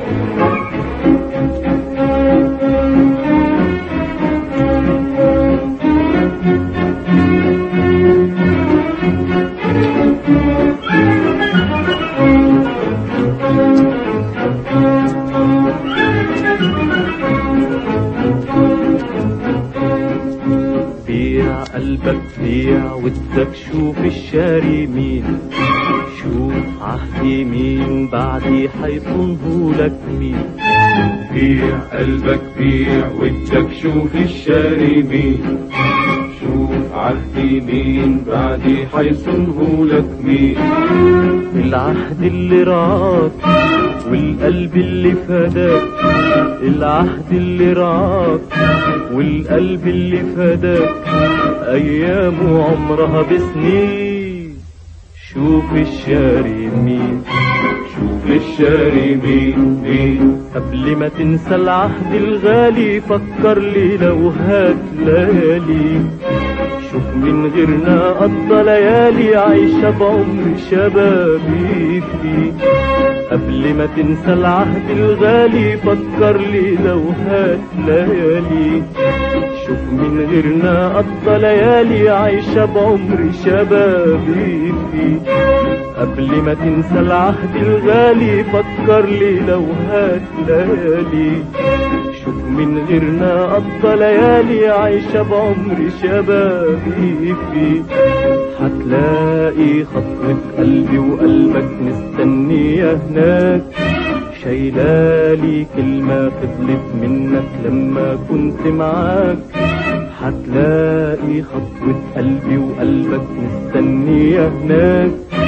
بيع قلبك بيع ودك شوف الشاري مين شوف عهدي مين بعدي حيصنه لك مين بيع قلبك بيع ودك شوف الشاري مين شوف عهدي مين بعدي حيصنه لك مين العهد اللي رعاك والقلب اللي فداك العهد اللي رعاك والقلب اللي فداك ايامه عمرها بسنين شوف الشاري مين شوف الشاري مين مين قبل ما تنسى العهد الغالي فكر لي لو هات ليالي شوف من غيرنا قضى ليالي عايشة بعمر شبابي فيه قبل ما تنسى العهد الغالي فكر لي لو هات ليالي شوف من غيرنا قضى ليالي عايشة بعمر شبابي فيه قبل ما تنسى العهد الغالي فكر لي لو هات ليالي شوف من غيرنا قضى ليالي عايشة بعمر شبابي فيه هتلاقي خطوة قلبي وقلبك مستنية هناك شايلالي كلمة فضلت منك لما كنت معاك هتلاقي خطوة قلبي وقلبك مستنية هناك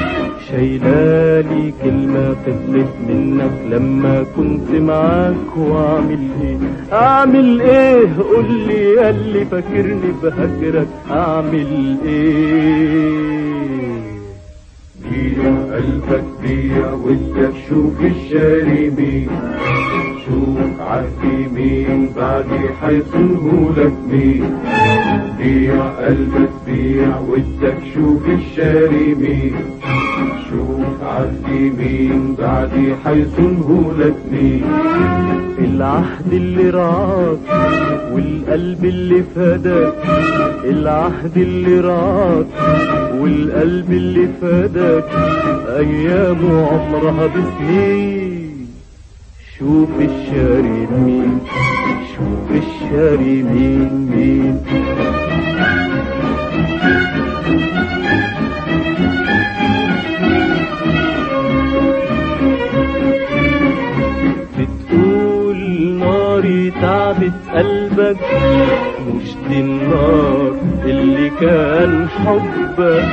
شايلالي كلمة فضلت منك لما كنت معاك واعمل ايه اعمل ايه قول لي يا اللي فاكرني بهجرك اعمل ايه بيع قلبك بيع ودك شوف الشاري مين شوف عهدي مين بعدي حيصنه لك مين بيع قلبك بيع ودك شوف الشاري مين شوف عهدي مين بعدي حيصنه لك مين العهد اللي رعاك والقلب اللي فداك العهد اللي رعاك والقلب اللي فداك ايامه عمرها بسنين شوف الشاري مين شوف الشاري مين مين بتقول ناري تعبت قلبك مش دي النار اللي كان حبك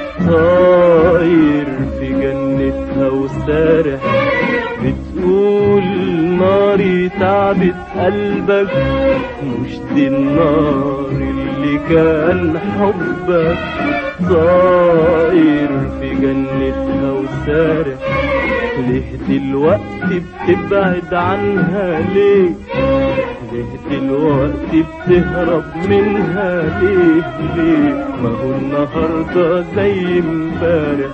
طاير في جنتها وسارح بتقول ناري تعبت قلبك مش دي النار اللي كان حبك طاير في جنتها وسارح ليه دلوقتي بتبعد عنها ليه ليه دلوقتي بتهرب منها ليه ليه ما هو النهارده زي امبارح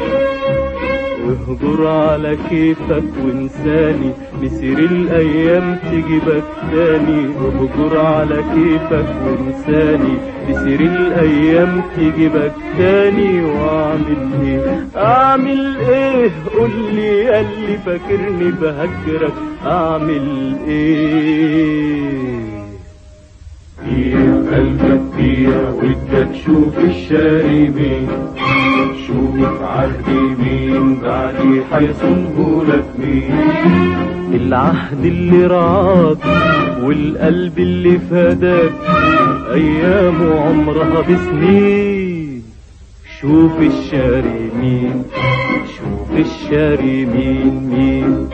واهجر على كيفك وانساني مسير الايام تجيبك تاني اهجر على كيفك وانساني مسير الايام تجيبك تاني واعمل ايه اعمل ايه قول لي يا اللي فاكرني بهجرك اعمل ايه بيع قلبك بيع ودك شوف الشاري مين شوف عهدي مين بعدي حيصنه لك مين العهد اللي رعاك والقلب اللي فداك ايامه عمرها بسنين شوف الشاري مين شوف الشاري مين مين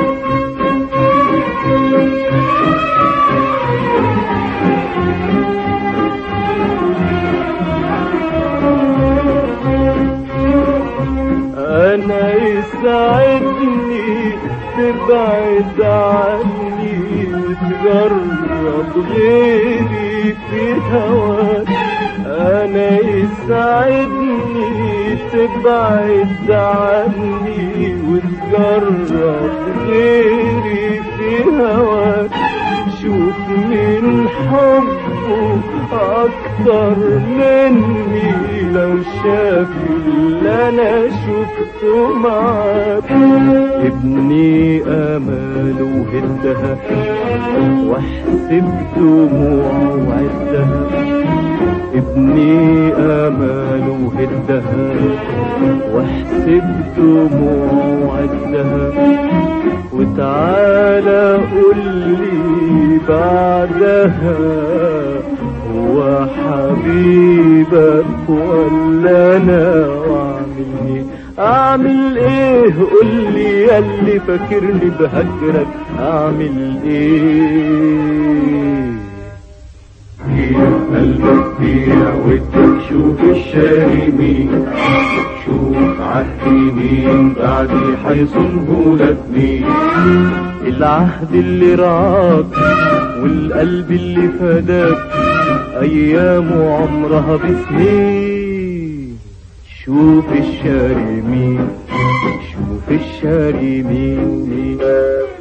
انا يسعدني تبعد عني وتجرب غيري في هواك انا يسعدني تبعد عني وتجرب غيري هواك شوف مين حبه أكتر مني لو شاف اللي أنا شفته معاك ابني آماله هدها واحسب دموعه وعدها ابني آماله هدها واحسب دموعه وعدها وتعالى قولي بعدها هو حبيبك ولا انا واعمل ايه اعمل ايه قولي ياللي فاكرني بهجرك اعمل ايه بيع قلبك بيع ودك شوف الشاري مين شوف عهدي مين بعدي حيصنهولك مين العهد اللي رعاك والقلب اللي فداك ايامه عمرها بسنين شوف الشاري مين شوف الشاري مين